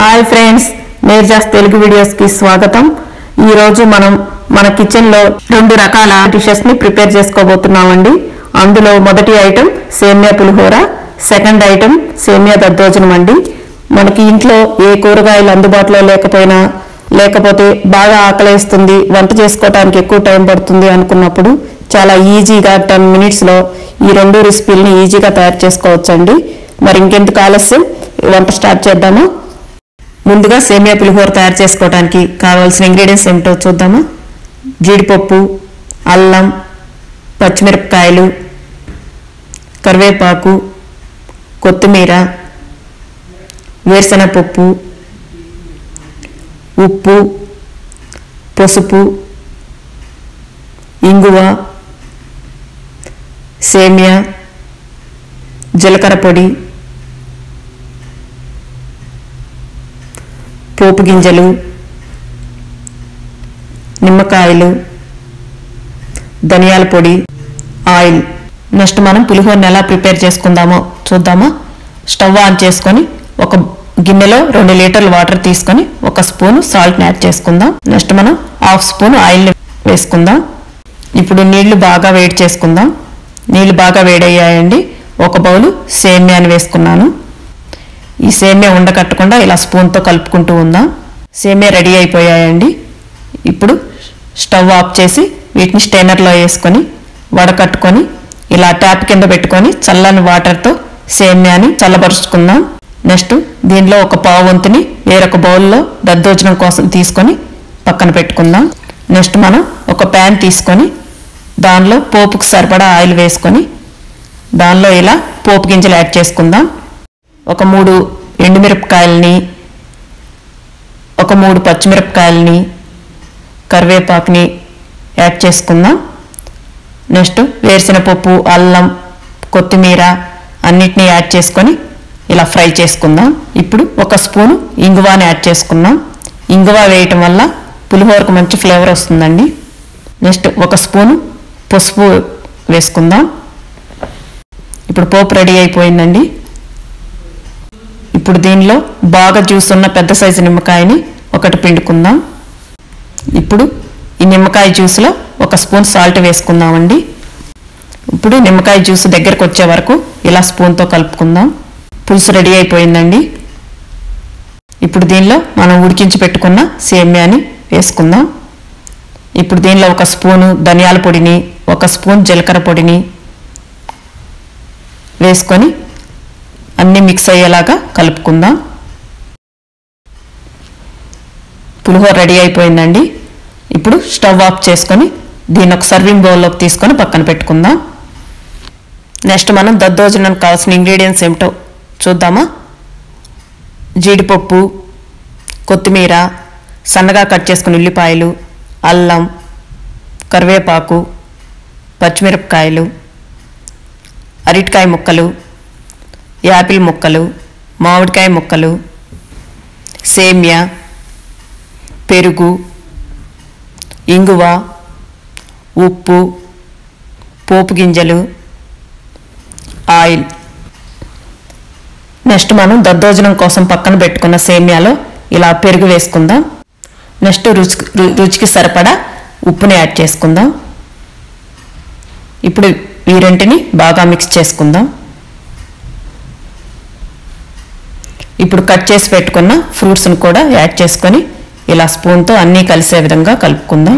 hi friends నేర్జాస్ Telugu videos కి స్వాగతం ఈ రోజు మనం మన కిచెన్ లో రెండు రకాల డిషెస్ ని ప్రిపేర్ చేసుకోబోతున్నామండి అందులో మొదటి ఐటెం సేమియా పులిహోర సెకండ్ ఐటెం సేమియా దద్దోజనం అండి మనకి ఇంట్లో ఏ కూరగాయలు అందుబాటులో లేకపోయినా లేకపోతే బాగా ఆకలేస్తుంది వంట చేసుకోవడానికి ఎక్కువ టైం పడుతుంది అనుకున్నప్పుడు చాలా ఈజీగా టెన్ మినిట్స్ లో ఈ రెండు రెసిపీలని ఈజీగా తయారు చేసుకోవచ్చండి మరి ఇంకెందుకు ఆలస్యం వంట స్టార్ట్ చేద్దామా ముందుగా సేమియా పులిహోర తయారు చేసుకోవడానికి కావాల్సిన ఇంగ్రీడియంట్స్ ఏమిటో చూద్దామా జీడిపప్పు అల్లం పచ్చిమిరపకాయలు కరివేపాకు కొత్తిమీర వేరుశనగపప్పు ఉప్పు పసుపు ఇంగువ సేమియా జీలకర్ర పొడి పోపు గింజలు నిమ్మకాయలు ధనియాల పొడి ఆయిల్ నెక్స్ట్ మనం పులిహోరని ఎలా ప్రిపేర్ చేసుకుందామో చూద్దామా స్టవ్ ఆన్ చేసుకొని ఒక గిన్నెలో రెండు లీటర్ల వాటర్ తీసుకొని ఒక స్పూన్ సాల్ట్ని యాడ్ చేసుకుందాం నెక్స్ట్ మనం హాఫ్ స్పూన్ ఆయిల్ని వేసుకుందాం ఇప్పుడు నీళ్లు బాగా వేడి చేసుకుందాం నీళ్లు బాగా వేడయ్యాయండి ఒక బౌలు సేమ్యాని వేసుకున్నాను ఈ సేమియా ఉండకట్టకుండా ఇలా స్పూన్తో కలుపుకుంటూ ఉందాం సేమియా రెడీ అయిపోయాయండి ఇప్పుడు స్టవ్ ఆఫ్ చేసి వీటిని స్టైనర్లో వేసుకొని వడకట్టుకొని ఇలా ట్యాప్ కింద పెట్టుకొని చల్లని వాటర్తో సేమ్యాని చల్లబరుచుకుందాం నెక్స్ట్ దీనిలో ఒక పావు వంతుని వేరొక బౌల్లో దద్దోజనం కోసం తీసుకొని పక్కన పెట్టుకుందాం నెక్స్ట్ మనం ఒక ప్యాన్ తీసుకొని దానిలో పోపుకు సరిపడా ఆయిల్ వేసుకొని దానిలో ఇలా పోపు గింజలు యాడ్ చేసుకుందాం ఒక మూడు ఎండుమిరపకాయలని ఒక మూడు పచ్చిమిరపకాయలని కరివేపాకుని యాడ్ చేసుకుందాం నెక్స్ట్ వేరుశనగపప్పు అల్లం కొత్తిమీర అన్నిటినీ యాడ్ చేసుకొని ఇలా ఫ్రై చేసుకుందాం ఇప్పుడు ఒక స్పూను ఇంగువాని యాడ్ చేసుకుందాం ఇంగువ వేయటం వల్ల పులిహోరకు మంచి ఫ్లేవర్ వస్తుందండి నెక్స్ట్ ఒక స్పూను పసుపు వేసుకుందాం ఇప్పుడు పోపు రెడీ అయిపోయిందండి ఇప్పుడు దీనిలో బాగా జ్యూస్ ఉన్న పెద్ద సైజు నిమ్మకాయని ఒకటి పిండుకుందాం ఇప్పుడు ఈ నిమ్మకాయ జ్యూస్లో ఒక స్పూన్ సాల్ట్ వేసుకుందామండి ఇప్పుడు నిమ్మకాయ జ్యూస్ దగ్గరకు వచ్చే వరకు ఇలా స్పూన్తో కలుపుకుందాం పులుసు రెడీ అయిపోయిందండి ఇప్పుడు దీనిలో మనం ఉడికించి పెట్టుకున్న సేమ్యాని వేసుకుందాం ఇప్పుడు దీనిలో ఒక స్పూను ధనియాల పొడిని ఒక స్పూన్ జీలకర్ర పొడిని వేసుకొని అన్నీ మిక్స్ అయ్యేలాగా కలుపుకుందాం పులిహోర రెడీ అయిపోయిందండి ఇప్పుడు స్టవ్ ఆఫ్ చేసుకొని దీన్ని ఒక సర్వింగ్ బౌల్లోకి తీసుకొని పక్కన పెట్టుకుందాం నెక్స్ట్ మనం దద్దోజనానికి కావాల్సిన ఇంగ్రీడియంట్స్ ఏమిటో చూద్దామా జీడిపప్పు కొత్తిమీర సన్నగా కట్ చేసుకుని ఉల్లిపాయలు అల్లం కరివేపాకు పచ్చిమిరపకాయలు అరటికాయ ముక్కలు యాపిల్ ముక్కలు మామిడికాయ ముక్కలు సేమ్యా పెరుగు ఇంగువ ఉప్పు పోపు గింజలు ఆయిల్ నెక్స్ట్ మనం దద్దోజనం కోసం పక్కన పెట్టుకున్న సేమ్యాలో ఇలా పెరుగు వేసుకుందాం నెక్స్ట్ రుచి రు- రుచికి సరిపడా ఉప్పుని యాడ్ చేసుకుందాం ఇప్పుడు ఈ రెంటిని బాగా మిక్స్ చేసుకుందాం ఇప్పుడు కట్ చేసి పెట్టుకున్న ఫ్రూట్స్ని కూడా యాడ్ చేసుకొని ఇలా స్పూన్తో అన్నీ కలిసే విధంగా కలుపుకుందాం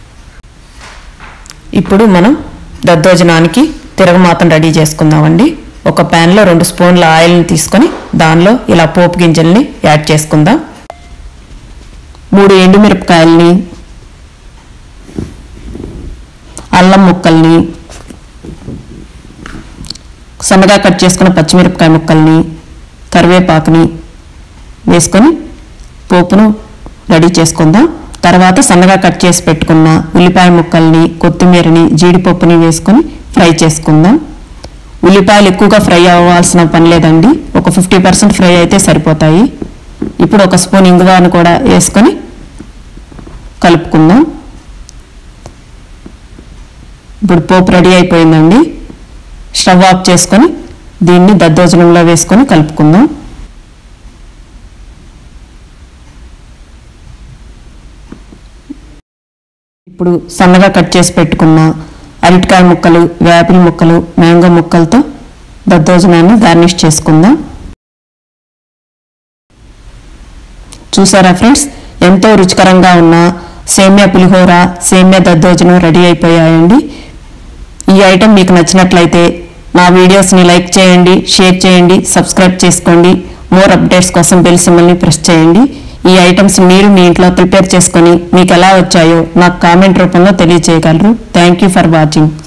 ఇప్పుడు మనం దద్దోజనానికి తిరగమాతను రెడీ చేసుకుందామండి ఒక ప్యాన్లో రెండు స్పూన్ల ఆయిల్ని తీసుకొని దానిలో ఇలా పోపు గింజల్ని యాడ్ చేసుకుందాం మూడు ఎండుమిరపకాయల్ని అల్లం ముక్కల్ని సన్నగా కట్ చేసుకున్న పచ్చిమిరపకాయ ముక్కల్ని కరివేపాకుని వేసుకొని పోపును రెడీ చేసుకుందాం తర్వాత సన్నగా కట్ చేసి పెట్టుకున్న ఉల్లిపాయ ముక్కల్ని కొత్తిమీరని జీడిపప్పుని వేసుకొని ఫ్రై చేసుకుందాం ఉల్లిపాయలు ఎక్కువగా ఫ్రై అవ్వాల్సిన పని లేదండి ఒక ఫిఫ్టీ పర్సెంట్ ఫ్రై అయితే సరిపోతాయి ఇప్పుడు ఒక స్పూన్ ఇంగువాను కూడా వేసుకొని కలుపుకుందాం ఇప్పుడు పోపు రెడీ అయిపోయిందండి స్టవ్ ఆఫ్ చేసుకొని దీన్ని దద్దోజనంలో వేసుకొని కలుపుకుందాం ఇప్పుడు సన్నగా కట్ చేసి పెట్టుకున్న అరటికాయ ముక్కలు వేపిల ముక్కలు మ్యాంగో ముక్కలతో దద్దోజనాన్ని గార్నిష్ చేసుకుందాం చూసారా ఫ్రెండ్స్ ఎంతో రుచికరంగా ఉన్న సేమ్యా పులిహోర సేమ్యా దద్దోజనం రెడీ అయిపోయాయండి ఈ ఐటెం మీకు నచ్చినట్లయితే నా వీడియోస్ని లైక్ చేయండి షేర్ చేయండి సబ్స్క్రైబ్ చేసుకోండి మోర్ అప్డేట్స్ కోసం బెల్ సింబల్ని ప్రెస్ చేయండి ఈ ఐటమ్స్ మీరు మీ ఇంట్లో ప్రిపేర్ చేసుకొని మీకు ఎలా వచ్చాయో నాకు కామెంట్ రూపంలో తెలియజేయగలరు థ్యాంక్ యూ ఫర్ వాచింగ్